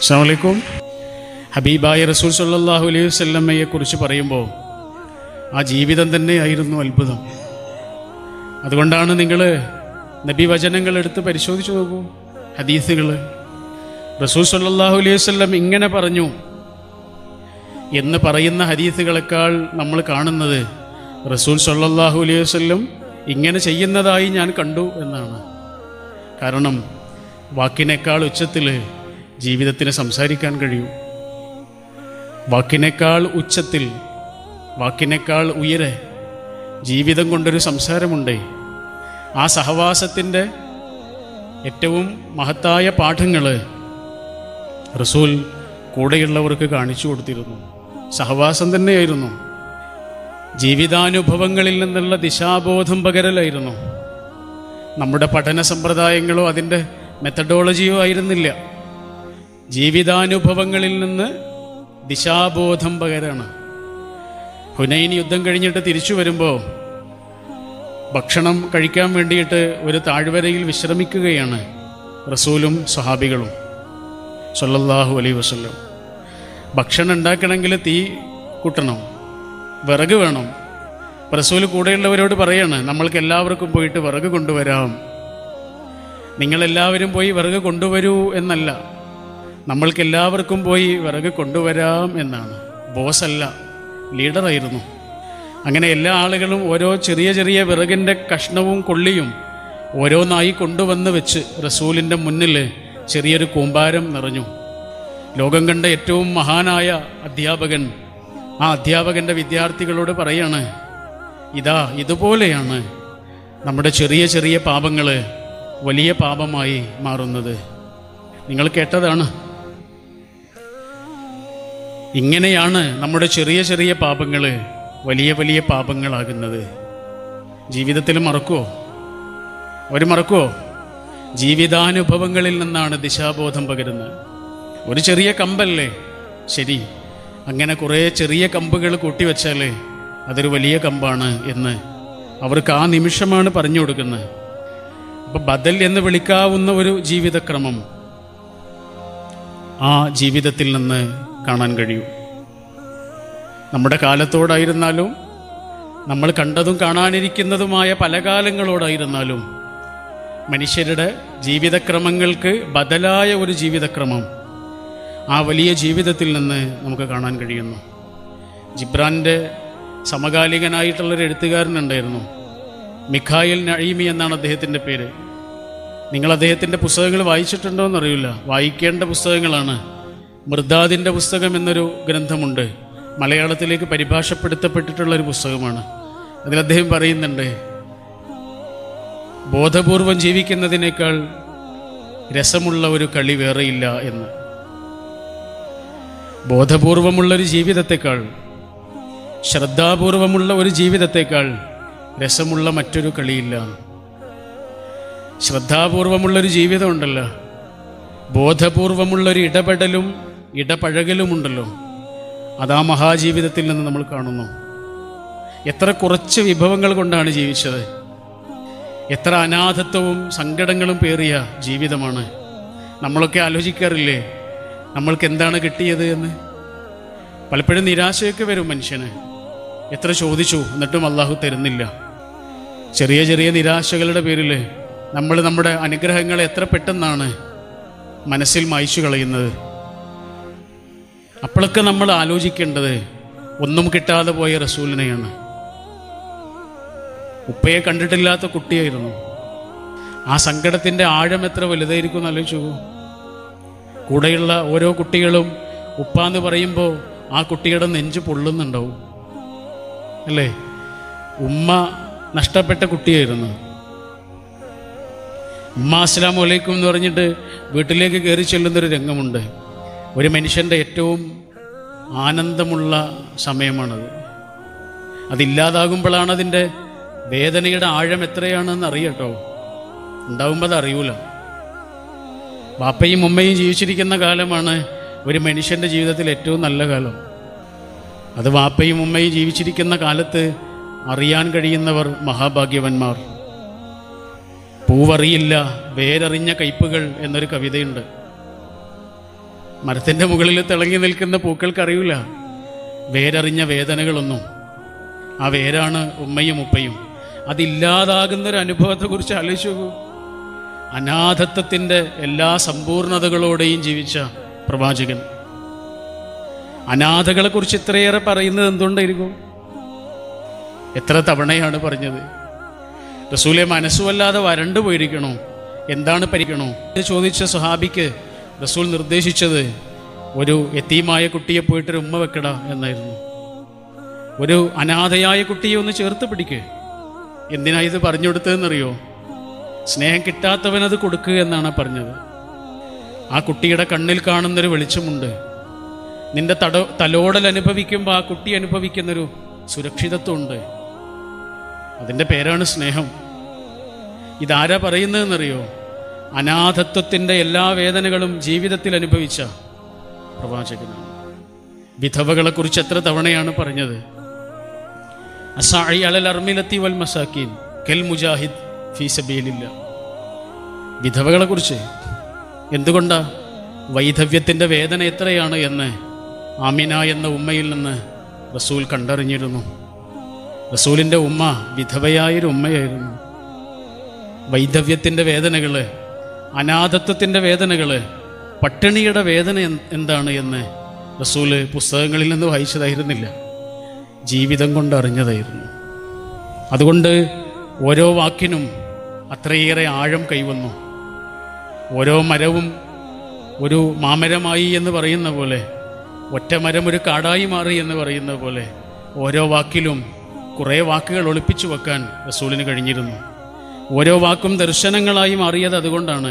അസ്സാമലൈക്കും ഹബീബായ റസൂൽ സല്ലാഹു അലൈഹി വല്ലമ്മയെ കുറിച്ച് പറയുമ്പോൾ ആ ജീവിതം തന്നെയായിരുന്നു അത്ഭുതം അതുകൊണ്ടാണ് നിങ്ങൾ നബി വചനങ്ങൾ എടുത്ത് പരിശോധിച്ച് നോക്കൂ ഹദീസുകൾ റസൂൽ സല്ലാഹു അലൈഹി വല്ലം ഇങ്ങനെ പറഞ്ഞു എന്ന് പറയുന്ന ഹദീസുകളെക്കാൾ നമ്മൾ കാണുന്നത് റസൂൽ സല്ലാഹു അലൈഹി വല്ലം ഇങ്ങനെ ചെയ്യുന്നതായി ഞാൻ കണ്ടു എന്നാണ് കാരണം വാക്കിനേക്കാൾ ഉച്ചത്തിൽ ജീവിതത്തിന് സംസാരിക്കാൻ കഴിയും വാക്കിനേക്കാൾ ഉച്ചത്തിൽ വാക്കിനേക്കാൾ ഉയരെ ജീവിതം കൊണ്ടൊരു സംസാരമുണ്ട് ആ സഹവാസത്തിൻ്റെ ഏറ്റവും മഹത്തായ പാഠങ്ങൾ റസൂൽ കൂടെയുള്ളവർക്ക് കാണിച്ചു കൊടുത്തിരുന്നു സഹവാസം തന്നെയായിരുന്നു ജീവിതാനുഭവങ്ങളിൽ നിന്നുള്ള ദിശാബോധം പകരലായിരുന്നു നമ്മുടെ പഠന സമ്പ്രദായങ്ങളോ അതിൻ്റെ മെത്തഡോളജിയോ ആയിരുന്നില്ല ജീവിതാനുഭവങ്ങളിൽ നിന്ന് ദിശാബോധം പകരാണ് ഹുനൈൻ യുദ്ധം കഴിഞ്ഞിട്ട് തിരിച്ചു വരുമ്പോൾ ഭക്ഷണം കഴിക്കാൻ വേണ്ടിയിട്ട് ഒരു താഴ്വരയിൽ വിശ്രമിക്കുകയാണ് റസൂലും സ്വഹാബികളും സല്ലല്ലാഹു അലൈ വസല്ലം ഭക്ഷണം ഉണ്ടാക്കണമെങ്കിൽ തീ കൂട്ടണം വിറക് വേണം റസൂൽ കൂടെയുള്ളവരോട് പറയാണ് നമ്മൾക്ക് എല്ലാവർക്കും പോയിട്ട് വിറക് കൊണ്ടുവരാം നിങ്ങളെല്ലാവരും പോയി വിറക് കൊണ്ടുവരൂ എന്നല്ല നമ്മൾക്ക് എല്ലാവർക്കും പോയി വിറക് കൊണ്ടുവരാം എന്നാണ് ബോസല്ല ലീഡറായിരുന്നു അങ്ങനെ എല്ലാ ആളുകളും ഓരോ ചെറിയ ചെറിയ വിറകിൻ്റെ കഷ്ണവും കൊള്ളിയും ഓരോന്നായി കൊണ്ടുവന്ന് വെച്ച് റസൂലിൻ്റെ മുന്നിൽ ചെറിയൊരു കൂമ്പാരം നിറഞ്ഞു ലോകം കണ്ട ഏറ്റവും മഹാനായ അധ്യാപകൻ ആ അധ്യാപകൻ്റെ വിദ്യാർത്ഥികളോട് പറയാണ് ഇതാ ഇതുപോലെയാണ് നമ്മുടെ ചെറിയ ചെറിയ പാപങ്ങൾ വലിയ പാപമായി മാറുന്നത് നിങ്ങൾ കേട്ടതാണ് ഇങ്ങനെയാണ് നമ്മുടെ ചെറിയ ചെറിയ പാപങ്ങൾ വലിയ വലിയ പാപങ്ങളാകുന്നത് ജീവിതത്തിൽ മറക്കുമോ അവർ മറക്കുമോ ജീവിതാനുഭവങ്ങളിൽ നിന്നാണ് ദിശാബോധം പകരുന്നത് ഒരു ചെറിയ കമ്പല്ലേ ശരി അങ്ങനെ കുറേ ചെറിയ കമ്പുകൾ കൂട്ടിവെച്ചാൽ അതൊരു വലിയ കമ്പാണ് എന്ന് അവർക്ക് ആ നിമിഷമാണ് പറഞ്ഞു കൊടുക്കുന്നത് അപ്പം ബദൽ എന്ന് വിളിക്കാവുന്ന ഒരു ജീവിതക്രമം ആ ജീവിതത്തിൽ നിന്ന് കാണാൻ കഴിയും നമ്മുടെ കാലത്തോടായിരുന്നാലും നമ്മൾ കണ്ടതും കാണാനിരിക്കുന്നതുമായ പല കാലങ്ങളോടായിരുന്നാലും മനുഷ്യരുടെ ജീവിതക്രമങ്ങൾക്ക് ബദലായ ഒരു ജീവിതക്രമം ആ വലിയ ജീവിതത്തിൽ നിന്ന് നമുക്ക് കാണാൻ കഴിയുന്നു ജിബ്രാൻ്റെ സമകാലികനായിട്ടുള്ളൊരു എഴുത്തുകാരനുണ്ടായിരുന്നു മിഖായിൽ നഴീമി എന്നാണ് അദ്ദേഹത്തിൻ്റെ പേര് നിങ്ങൾ അദ്ദേഹത്തിൻ്റെ പുസ്തകങ്ങൾ വായിച്ചിട്ടുണ്ടോ എന്നറിയില്ല വായിക്കേണ്ട പുസ്തകങ്ങളാണ് മൃദാദിൻ്റെ പുസ്തകം എന്നൊരു ഗ്രന്ഥമുണ്ട് മലയാളത്തിലേക്ക് പരിഭാഷപ്പെടുത്തപ്പെട്ടിട്ടുള്ള ഒരു പുസ്തകമാണ് അതിൽ അദ്ദേഹം പറയുന്നുണ്ട് ബോധപൂർവം ജീവിക്കുന്നതിനേക്കാൾ രസമുള്ള ഒരു കളി വേറെയില്ല എന്ന് ബോധപൂർവമുള്ളൊരു ജീവിതത്തെക്കാൾ ശ്രദ്ധാപൂർവമുള്ള ഒരു ജീവിതത്തെക്കാൾ രസമുള്ള മറ്റൊരു കളിയില്ല ശ്രദ്ധാപൂർവമുള്ളൊരു ജീവിതമുണ്ടല്ലോ ബോധപൂർവമുള്ളൊരു ഇടപെടലും ഇടപഴകലുമുണ്ടല്ലോ അതാ മഹാജീവിതത്തിൽ നിന്ന് നമ്മൾ കാണുന്നു എത്ര കുറച്ച് വിഭവങ്ങൾ കൊണ്ടാണ് ജീവിച്ചത് എത്ര അനാഥത്വവും സങ്കടങ്ങളും പേറിയ ജീവിതമാണ് നമ്മളൊക്കെ ആലോചിക്കാറില്ലേ നമ്മൾക്ക് എന്താണ് കിട്ടിയത് എന്ന് പലപ്പോഴും നിരാശയൊക്കെ വരും മനുഷ്യന് എത്ര ചോദിച്ചു എന്നിട്ടും അള്ളാഹു തരുന്നില്ല ചെറിയ ചെറിയ നിരാശകളുടെ പേരിൽ നമ്മൾ നമ്മുടെ അനുഗ്രഹങ്ങളെ എത്ര പെട്ടെന്നാണ് മനസ്സിൽ മായ്ച്ചു കളയുന്നത് അപ്പോഴൊക്കെ നമ്മൾ ആലോചിക്കേണ്ടത് ഒന്നും കിട്ടാതെ പോയ റസൂലിനെയാണ് ഉപ്പയെ കണ്ടിട്ടില്ലാത്ത കുട്ടിയായിരുന്നു ആ സങ്കടത്തിൻ്റെ ആഴം എത്ര വലുതായിരിക്കും എന്ന് ആലോചിച്ചു കൂടെയുള്ള ഓരോ കുട്ടികളും ഉപ്പ എന്ന് പറയുമ്പോൾ ആ കുട്ടിയുടെ നെഞ്ച് പൊള്ളുന്നുണ്ടാവും അല്ലേ ഉമ്മ നഷ്ടപ്പെട്ട കുട്ടിയായിരുന്നു ഉമ്മ അസ്ലാം വലൈക്കും എന്ന് പറഞ്ഞിട്ട് വീട്ടിലേക്ക് കയറി ചെല്ലുന്നൊരു രംഗമുണ്ട് ഒരു മനുഷ്യൻ്റെ ഏറ്റവും ആനന്ദമുള്ള സമയമാണത് അതില്ലാതാകുമ്പോഴാണ് അതിൻ്റെ വേദനയുടെ ആഴം എത്രയാണെന്ന് അറിയട്ടോ ഉണ്ടാകുമ്പോൾ അത് അറിയൂല ബാപ്പയും ഉമ്മയും ജീവിച്ചിരിക്കുന്ന കാലമാണ് ഒരു മനുഷ്യൻ്റെ ജീവിതത്തിൽ ഏറ്റവും നല്ല കാലം അത് വാപ്പയും ഉമ്മയും ജീവിച്ചിരിക്കുന്ന കാലത്ത് അറിയാൻ കഴിയുന്നവർ മഹാഭാഗ്യവന്മാർ പൂവറിയില്ല വേരറിഞ്ഞ കയ്പുകൾ എന്നൊരു കവിതയുണ്ട് മരത്തിൻ്റെ മുകളിൽ തിളങ്ങി നിൽക്കുന്ന പൂക്കൾക്കറിയില്ല വേരറിഞ്ഞ വേദനകളൊന്നും ആ വേരാണ് ഉമ്മയും ഉപ്പയും അതില്ലാതാകുന്ന ഒരു അനുഭവത്തെക്കുറിച്ച് ആലോചിച്ചു നോക്കൂ അനാഥത്വത്തിൻ്റെ എല്ലാ സമ്പൂർണതകളോടെയും ജീവിച്ച പ്രവാചകൻ അനാഥകളെക്കുറിച്ച് ഇത്രയേറെ പറയുന്നത് എന്തുകൊണ്ടായിരിക്കും എത്ര തവണയാണ് പറഞ്ഞത് റസൂലെ മനസ്സുവല്ലാതെ വരണ്ടു പോയിരിക്കണോ എന്താണ് പരിക്കണോ ഇത് ചോദിച്ച സുഹാബിക്ക് റസൂൽ നിർദ്ദേശിച്ചത് ഒരു എത്തീമായ കുട്ടിയെ പോയിട്ടൊരു ഉമ്മ വെക്കട എന്നായിരുന്നു ഒരു അനാഥയായ കുട്ടിയെ ഒന്ന് ചേർത്ത് പിടിക്ക് എന്തിനാ ഇത് പറഞ്ഞു കൊടുത്തതെന്നറിയോ സ്നേഹം കിട്ടാത്തവനത് കൊടുക്കുക എന്നാണ് പറഞ്ഞത് ആ കുട്ടിയുടെ കണ്ണിൽ കാണുന്നൊരു വെളിച്ചമുണ്ട് നിന്റെ തട തലോടൽ അനുഭവിക്കുമ്പോൾ ആ കുട്ടി അനുഭവിക്കുന്നൊരു സുരക്ഷിതത്വമുണ്ട് അതിൻ്റെ പേരാണ് സ്നേഹം ഇതാരാ പറയുന്നതെന്നറിയോ അനാഥത്വത്തിൻ്റെ എല്ലാ വേദനകളും ജീവിതത്തിൽ അനുഭവിച്ച പ്രവാചകനാണ് വിധവകളെക്കുറിച്ച് എത്ര തവണയാണ് പറഞ്ഞത് അസായി അലൽ അർമിലത്തി വൽ മസാക്കീൻ കെൽ മുജാഹിദ് ഫീ സബീലില്ല വിധവകളെക്കുറിച്ച് എന്തുകൊണ്ടാ വൈധവ്യത്തിൻ്റെ വേദന എത്രയാണ് എന്ന് ആമിന എന്ന ഉമ്മയിൽ നിന്ന് റസൂൽ കണ്ടറിഞ്ഞിരുന്നു റസൂലിൻ്റെ ഉമ്മ വിധവയായൊരു ഉമ്മയായിരുന്നു വൈധവ്യത്തിൻ്റെ വേദനകൾ അനാഥത്വത്തിൻ്റെ വേദനകൾ പട്ടിണിയുടെ വേദന എന്ത് എന്താണ് എന്ന് റസൂല് പുസ്തകങ്ങളിൽ നിന്ന് വായിച്ചതായിരുന്നില്ല ജീവിതം കൊണ്ട് അറിഞ്ഞതായിരുന്നു അതുകൊണ്ട് ഓരോ വാക്കിനും അത്രയേറെ ആഴം കൈവന്നു ഓരോ മരവും ഒരു മാമരമായി എന്ന് പറയുന്ന പോലെ ഒറ്റ മരം ഒരു കാടായി മാറി എന്ന് പറയുന്ന പോലെ ഓരോ വാക്കിലും കുറേ വാക്കുകൾ ഒളിപ്പിച്ചു വെക്കാൻ റസൂലിന് കഴിഞ്ഞിരുന്നു ഓരോ വാക്കും ദർശനങ്ങളായി മാറിയത് അതുകൊണ്ടാണ്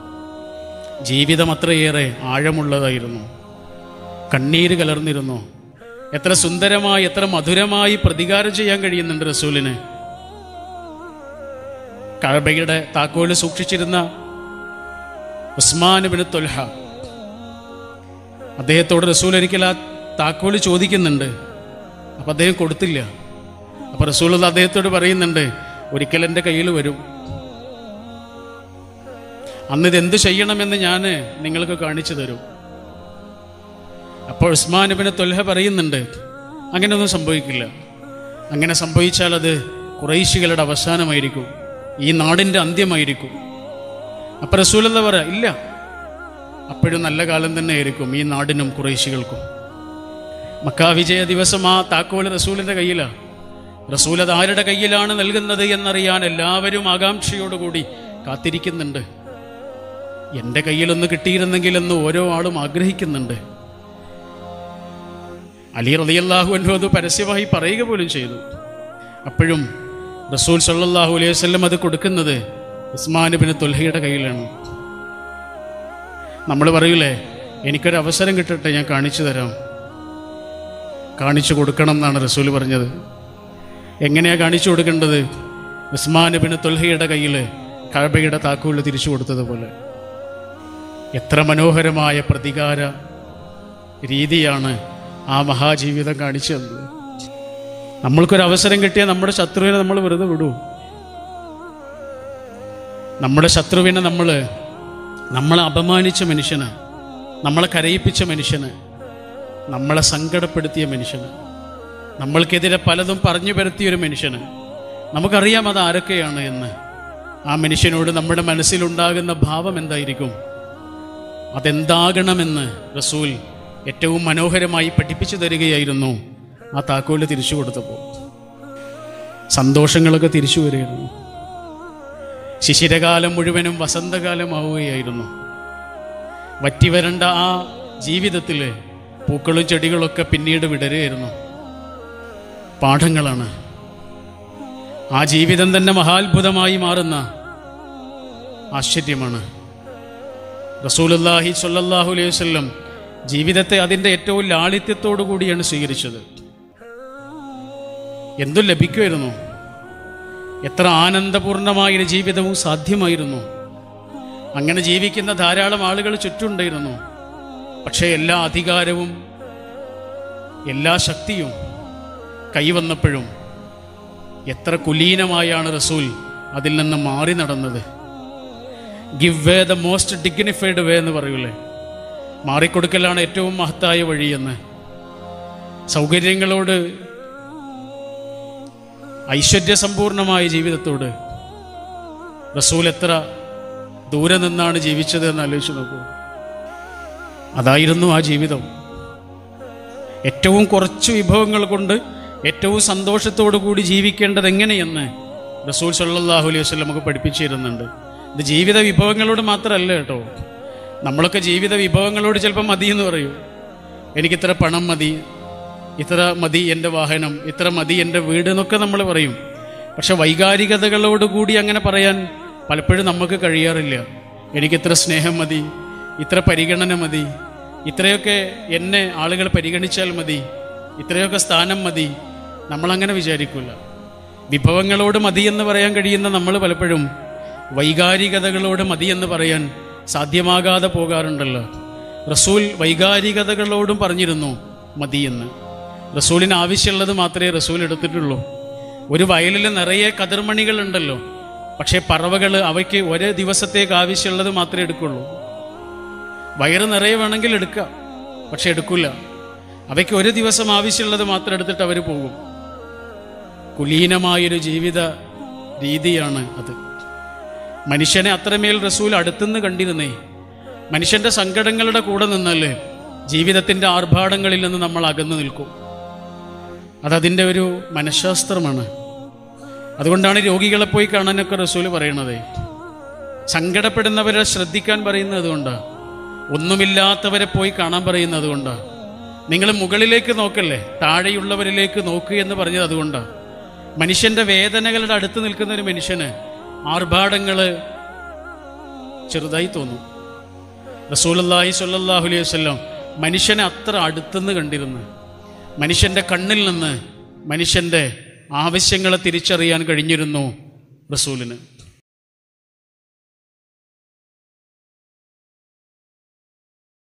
ജീവിതം അത്രയേറെ ആഴമുള്ളതായിരുന്നു കണ്ണീര് കലർന്നിരുന്നു എത്ര സുന്ദരമായി എത്ര മധുരമായി പ്രതികാരം ചെയ്യാൻ കഴിയുന്നുണ്ട് റസൂലിന് കഴബയുടെ താക്കോല് സൂക്ഷിച്ചിരുന്ന ഉസ്മാനുബിന് തൊൽഹ അദ്ദേഹത്തോട് റസൂൽ ഒരിക്കൽ ആ താക്കോല് ചോദിക്കുന്നുണ്ട് അപ്പം അദ്ദേഹം കൊടുത്തില്ല അപ്പം റസൂൽ അദ്ദേഹത്തോട് പറയുന്നുണ്ട് ഒരിക്കൽ എൻ്റെ കയ്യിൽ വരും അന്ന് ഇത് എന്ത് ചെയ്യണമെന്ന് ഞാൻ നിങ്ങൾക്ക് കാണിച്ചു തരും അപ്പോൾ ഉസ്മാനുബിന് തൊൽഹ പറയുന്നുണ്ട് അങ്ങനെയൊന്നും സംഭവിക്കില്ല അങ്ങനെ സംഭവിച്ചാൽ അത് കുറേശികളുടെ അവസാനമായിരിക്കും ഈ നാടിൻ്റെ അന്ത്യമായിരിക്കും അപ്പം റസൂലെന്താ പറയാ ഇല്ല അപ്പോഴും നല്ല കാലം തന്നെ ആയിരിക്കും ഈ നാടിനും കുറേശികൾക്കും മക്കാ വിജയ ദിവസം ആ താക്കോല് റസൂലിൻ്റെ കയ്യിലാണ് റസൂൽ അത് ആരുടെ കയ്യിലാണ് നൽകുന്നത് എന്നറിയാൻ എല്ലാവരും ആകാംക്ഷയോടുകൂടി കാത്തിരിക്കുന്നുണ്ട് എൻ്റെ കയ്യിലൊന്ന് കിട്ടിയിരുന്നെങ്കിലെന്ന് ഓരോ ആളും ആഗ്രഹിക്കുന്നുണ്ട് അലി റളിയല്ലാഹു അൻഹു അത് പരസ്യമായി പറയുക പോലും ചെയ്തു അപ്പോഴും റസൂൽ സല്ലല്ലാഹു അലൈഹി വസല്ലം അത് കൊടുക്കുന്നത് ഉസ്മാൻ ബിൻ തുൽഹയുടെ കയ്യിലാണ് നമ്മൾ പറയൂലേ എനിക്കൊരു അവസരം കിട്ടട്ടെ ഞാൻ കാണിച്ചു തരാം കാണിച്ചു കൊടുക്കണം എന്നാണ് റസൂൽ പറഞ്ഞത് എങ്ങനെയാ കാണിച്ചു കൊടുക്കേണ്ടത് ഉസ്മാൻ ബിൻ തുൽഹയുടെ കയ്യിൽ കഴബയുടെ താക്കോല് തിരിച്ചു കൊടുത്തതുപോലെ എത്ര മനോഹരമായ പ്രതികാര രീതിയാണ് ആ മഹാജീവിതം കാണിച്ചു തന്നത് നമ്മൾക്കൊരു അവസരം കിട്ടിയാൽ നമ്മുടെ ശത്രുവിനെ നമ്മൾ വെറുതെ വിടൂ നമ്മുടെ ശത്രുവിനെ നമ്മൾ നമ്മളെ അപമാനിച്ച മനുഷ്യന് നമ്മളെ കരയിപ്പിച്ച മനുഷ്യന് നമ്മളെ സങ്കടപ്പെടുത്തിയ മനുഷ്യന് നമ്മൾക്കെതിരെ പലതും പറഞ്ഞു പരത്തിയ ഒരു മനുഷ്യന് നമുക്കറിയാം അത് ആരൊക്കെയാണ് എന്ന് ആ മനുഷ്യനോട് നമ്മുടെ മനസ്സിലുണ്ടാകുന്ന ഭാവം എന്തായിരിക്കും അതെന്താകണമെന്ന് റസൂൽ ഏറ്റവും മനോഹരമായി പഠിപ്പിച്ചു തരികയായിരുന്നു ആ താക്കോല് തിരിച്ചു കൊടുത്തപ്പോൾ സന്തോഷങ്ങളൊക്കെ തിരിച്ചു വരികയായിരുന്നു ശിശിരകാലം മുഴുവനും വസന്തകാലമാവുകയായിരുന്നു വറ്റിവരണ്ട ആ ജീവിതത്തിൽ പൂക്കളും ചെടികളൊക്കെ പിന്നീട് വിടരുകയായിരുന്നു പാഠങ്ങളാണ് ആ ജീവിതം തന്നെ മഹാത്ഭുതമായി മാറുന്ന ആശ്ചര്യമാണ് റസൂലുല്ലാഹി സ്വല്ലല്ലാഹു അലൈഹി വസല്ലം ജീവിതത്തെ അതിൻ്റെ ഏറ്റവും ലാളിത്യത്തോടു കൂടിയാണ് സ്വീകരിച്ചത് എന്തും ലഭിക്കുമായിരുന്നു എത്ര ആനന്ദപൂർണമായ ജീവിതവും സാധ്യമായിരുന്നു അങ്ങനെ ജീവിക്കുന്ന ധാരാളം ആളുകൾ ചുറ്റുണ്ടായിരുന്നു പക്ഷേ എല്ലാ അധികാരവും എല്ലാ ശക്തിയും കൈവന്നപ്പോഴും എത്ര കുലീനമായാണ് റസൂൽ അതിൽ നിന്ന് മാറി നടന്നത് give way the most dignified way എന്ന് പറയൂലേ മാറിക്കൊടുക്കലാണ് ഏറ്റവും മഹത്തായ വഴിയെന്ന് സൗകര്യങ്ങളോട് ഐശ്വര്യസമ്പൂർണമായ ജീവിതത്തോട് റസൂൽ എത്ര ദൂരെ നിന്നാണ് ജീവിച്ചത് എന്ന് ആലോചിച്ച് നോക്കൂ അതായിരുന്നു ആ ജീവിതം ഏറ്റവും കുറച്ച് വിഭവങ്ങൾ കൊണ്ട് ഏറ്റവും സന്തോഷത്തോടു കൂടി ജീവിക്കേണ്ടത് എങ്ങനെയെന്ന് റസൂൽ സല്ലല്ലാഹു അലൈഹി വസല്ലം നമുക്ക് പഠിപ്പിച്ചു തരുന്നുണ്ട് ഇത് ജീവിത വിഭവങ്ങളോട് മാത്രമല്ല കേട്ടോ നമ്മളൊക്കെ ജീവിത വിഭവങ്ങളോട് ചിലപ്പോൾ മതി എന്ന് പറയും എനിക്കിത്ര പണം മതി ഇത്ര മതി എൻ്റെ വാഹനം ഇത്ര മതി എൻ്റെ വീട് എന്നൊക്കെ നമ്മൾ പറയും പക്ഷെ വൈകാരികതകളോട് കൂടി അങ്ങനെ പറയാൻ പലപ്പോഴും നമുക്ക് കഴിയാറില്ല എനിക്കിത്ര സ്നേഹം മതി ഇത്ര പരിഗണന മതി ഇത്രയൊക്കെ എന്നെ ആളുകൾ പരിഗണിച്ചാൽ മതി ഇത്രയൊക്കെ സ്ഥാനം മതി നമ്മളങ്ങനെ വിചാരിക്കില്ല വിഭവങ്ങളോട് മതി എന്ന് പറയാൻ കഴിയുന്ന നമ്മൾ പലപ്പോഴും വൈകാരികതകളോട് മതി എന്ന് പറയാൻ സാധ്യമാകാതെ പോകാറുണ്ടല്ലോ റസൂൽ വൈകാരികതകളോടും പറഞ്ഞിരുന്നു മതിയെന്ന് റസൂലിന് ആവശ്യമുള്ളത് മാത്രമേ റസൂൽ എടുത്തിട്ടുള്ളൂ ഒരു വയലിൽ നിറയെ കതിർമണികളുണ്ടല്ലോ പക്ഷേ പറവകൾ അവയ്ക്ക് ഒരേ ദിവസത്തേക്ക് ആവശ്യമുള്ളത് മാത്രമേ എടുക്കുള്ളൂ വയറ് നിറയെ വേണമെങ്കിൽ എടുക്കാം പക്ഷെ എടുക്കില്ല അവയ്ക്ക് ഒരു ദിവസം ആവശ്യമുള്ളത് മാത്രം എടുത്തിട്ട് അവർ പോകും കുലീനമായൊരു ജീവിത രീതിയാണ് അത് മനുഷ്യനെ അത്രമേൽ റസൂൽ അടുത്തുനിന്ന് കണ്ടിരുന്നേ മനുഷ്യന്റെ സങ്കടങ്ങളുടെ കൂടെ നിന്നല്ലേ ജീവിതത്തിന്റെ ആർഭാടങ്ങളിൽ നിന്ന് നമ്മൾ അകന്നു നിൽക്കും അതതിൻ്റെ ഒരു മനഃശാസ്ത്രമാണ് അതുകൊണ്ടാണ് രോഗികളെ പോയി കാണാനൊക്കെ റസൂൽ പറയണത് സങ്കടപ്പെടുന്നവരെ ശ്രദ്ധിക്കാൻ പറയുന്നത് അതുകൊണ്ടാണ് ഒന്നുമില്ലാത്തവരെ പോയി കാണാൻ പറയുന്നത് അതുകൊണ്ടാണ് നിങ്ങൾ മുകളിലേക്ക് നോക്കല്ലേ താഴെയുള്ളവരിലേക്ക് നോക്കുക എന്ന് പറഞ്ഞത് അതുകൊണ്ടാണ് മനുഷ്യന്റെ വേദനകളുടെ അടുത്ത് നിൽക്കുന്ന ഒരു മനുഷ്യന് ആർഭാടങ്ങൾ ചെറുതായി തോന്നും റസൂലല്ലാഹി സ്വല്ലല്ലാഹു അലൈഹി വസല്ലം മനുഷ്യനെ അത്ര അടുത്തുനിന്ന് കണ്ടിരുന്നു മനുഷ്യന്റെ കണ്ണിൽ നിന്ന് മനുഷ്യന്റെ ആവശ്യങ്ങളെ തിരിച്ചറിയാൻ കഴിഞ്ഞിരുന്നു റസൂലിന്